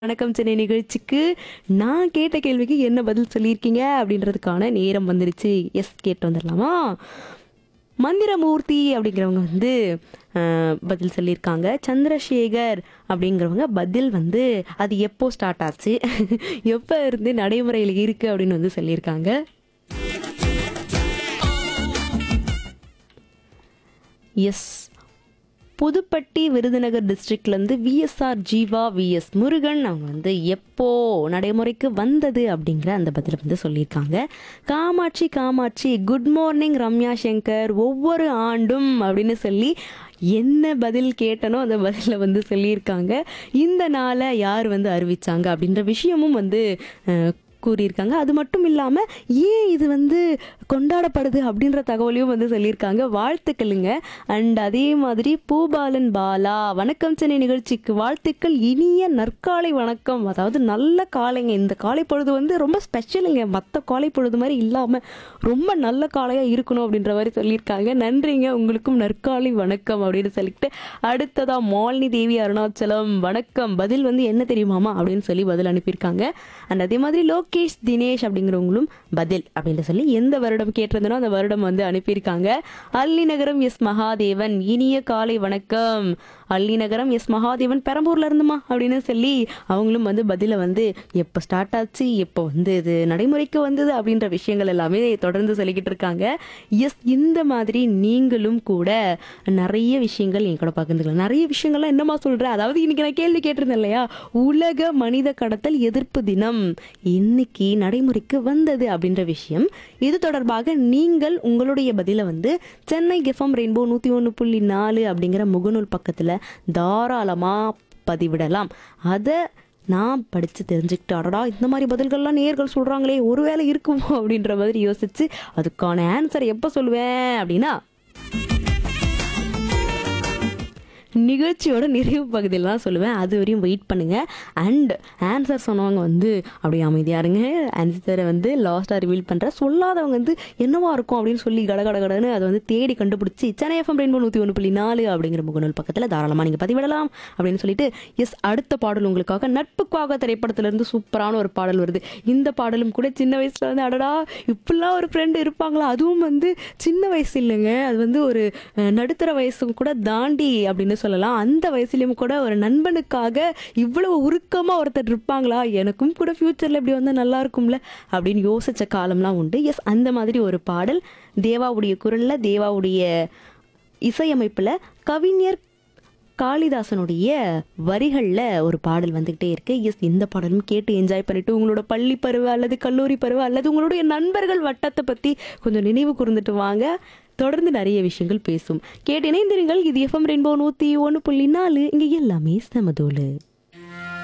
வணக்கம் சென்னை நிகழ்ச்சிக்கு நான் கேட்ட கேள்விக்கு என்ன பதில் சொல்லியிருக்கீங்க அப்படின்றதுக்கான நேரம் வந்துருச்சு எஸ் கேட்டு வந்துடலாமா மந்திரமூர்த்தி அப்படிங்கிறவங்க வந்து அஹ், பதில் சொல்லியிருக்காங்க சந்திரசேகர் அப்படிங்கிறவங்க பதில் வந்து அது எப்போ ஸ்டார்ட் ஆச்சு எப்போ இருந்து நடைமுறையில் இருக்குது அப்படின்னு வந்து சொல்லியிருக்காங்க எஸ் புதுப்பட்டி விருதுநகர் டிஸ்ட்ரிக்ட்லேருந்து விஎஸ்ஆர் ஜீவா விஎஸ் முருகன் அவங்க வந்து எப்போ நடைமுறைக்கு வந்தது அப்படிங்கிற அந்த பதிலை வந்து சொல்லியிருக்காங்க காமாட்சி காமாட்சி குட் மார்னிங் ரம்யா சங்கர் ஒவ்வொரு ஆண்டும் அப்படின்னு சொல்லி என்ன பதில் கேட்டனோ அந்த பதிலை வந்து சொல்லியிருக்காங்க இந்த நாளை யார் வந்து அறிவிச்சாங்க அப்படின்ற விஷயமும் வந்து அஹ், கூறியிருக்காங்க அது மட்டும் இல்லாமல் ஏன் இது வந்து கொண்டாடப்படுது அப்படின்ற தகவலையும் வந்து சொல்லியிருக்காங்க வாழ்த்துக்களுங்க அண்ட் அதே மாதிரி பூபாலன் பாலா வணக்கம் சென்னை நிகழ்ச்சிக்கு வாழ்த்துக்கள் இனிய நற்காலை வணக்கம் அதாவது நல்ல காலைங்க இந்த காலை பொழுது வந்து ரொம்ப ஸ்பெஷலுங்க மற்ற காலை பொழுது மாதிரி இல்லாமல் ரொம்ப நல்ல காலையாக இருக்கணும் அப்படின்ற மாதிரி சொல்லியிருக்காங்க நன்றிங்க உங்களுக்கும் நற்காலை வணக்கம் அப்படின்னு சொல்லிட்டு அடுத்ததா மாலினி தேவி அருணாச்சலம் வணக்கம் பதில் வந்து என்ன தெரியுமாமா அப்படின்னு சொல்லி பதில் அனுப்பியிருக்காங்க அண்ட் அதே மாதிரி லோகேஷ் தினேஷ் அப்படிங்கிறவங்களும் பதில் அப்படின்னு சொல்லி எந்த வருடம் கேட்டிருந்தனோ அந்த வருடம் வந்து அனுப்பியிருக்காங்க அல்லி நகரம் எஸ் மகாதேவன் இனிய காலை வணக்கம் அல்லி நகரம் எஸ் மகாதேவன் பெரம்பூர்ல இருந்துமா அப்படின்னு சொல்லி அவங்களும் வந்து பதிலை வந்து எப்போ ஸ்டார்ட் ஆச்சு எப்போ வந்து இது நடைமுறைக்கு வந்தது அப்படின்ற விஷயங்கள் எல்லாமே தொடர்ந்து சொல்லிக்கிட்டு இருக்காங்க எஸ் இந்த மாதிரி நீங்களும் கூட நிறைய விஷயங்கள் என் கூட பகிர்ந்துக்கலாம் நிறைய விஷயங்கள்லாம் என்னமா சொல்கிறேன் அதாவது இன்னைக்கு நான் கேள்வி கேட்டிருந்தேன் இல்லையா உலக மனித கடத்தல் எதிர்ப்பு தினம் இன்னைக்கு நடைமுறைக்கு வந்தது அப்படின்ற விஷயம் இது தொடர்பாக நீங்கள் உங்களுடைய பதிலை வந்து சென்னை எஃப்எம் ரெயின்போ நூற்றி ஒன்று புள்ளி நாலு அப்படிங்கிற முகநூல் பக்கத்தில் தாராளமாக பதிவிடலாம் அதை நான் படித்து தெரிஞ்சுக்கிட்டு அடடா இந்த மாதிரி பதில்கள்லாம் நேர்கள் சொல்கிறாங்களே ஒருவேளை இருக்குமோ அப்படின்ற மாதிரி யோசிச்சு அதுக்கான ஆன்சர் எப்போ சொல்லுவேன் அப்படின்னா நிகழ்ச்சியோட நிறைவு பகுதியில் தான் சொல்லுவேன் அது வரையும் வெயிட் பண்ணுங்க அண்ட் ஆன்சர் சொன்னவங்க வந்து அப்படியே அமைதியாக இருங்க ஆன்சரை வந்து லாஸ்ட்டாக ரிவீல் பண்ணுறேன் சொல்லாதவங்க வந்து என்னவா இருக்கும் அப்படின்னு சொல்லி கட கட கடன்னு அதை வந்து தேடி கண்டுபிடிச்சி சென்னை எஃப்எம் ரெயின்போ நூற்றி ஒன்று புள்ளி நாலு அப்படிங்கிற முகநூல் பக்கத்தில் தாராளமாக நீங்கள் பதிவிடலாம் அப்படின்னு சொல்லிட்டு எஸ் அடுத்த பாடல் உங்களுக்காக நட்புக்காக திரைப்படத்திலிருந்து சூப்பரான ஒரு பாடல் வருது இந்த பாடலும் கூட சின்ன வயசுல வந்து அடடா இப்படிலாம் ஒரு ஃப்ரெண்டு இருப்பாங்களா அதுவும் வந்து சின்ன வயசு இல்லைங்க அது வந்து ஒரு அஹ், நடுத்தர வயசும் கூட தாண்டி அப்படின்னு சொல்லலாம் அந்த வயசுலயும் கூட ஒரு நண்பனுக்காக இவ்வளவு உருக்கமா ஒருத்தர் இருப்பாங்களா எனக்கும் கூட ஃபியூச்சர்ல இப்படி வந்தா நல்லா இருக்கும்ல அப்படின்னு யோசிச்ச காலம்லாம் உண்டு எஸ் அந்த மாதிரி ஒரு பாடல் தேவாவுடைய குரல்ல தேவாவுடைய இசையமைப்புல கவிஞர் காளிதாசனுடைய வரிகளில் ஒரு பாடல் வந்துக்கிட்டே இருக்கு எஸ் இந்த பாடலும் கேட்டு என்ஜாய் பண்ணிட்டு உங்களோட பள்ளி பருவ அல்லது கல்லூரி பருவ அல்லது உங்களுடைய நண்பர்கள் வட்டத்தை பற்றி கொஞ்சம் நினைவு கூர்ந்துட்டு வாங்க தொடர்ந்து நிறைய விஷயங்கள் பேசும் கேட்டு இணைந்திருங்கள் இது எஃப்எம் ரெயின்போ நூற்றி ஒன்று புள்ளி நாலு இங்கே எல்லாமே சமதோலு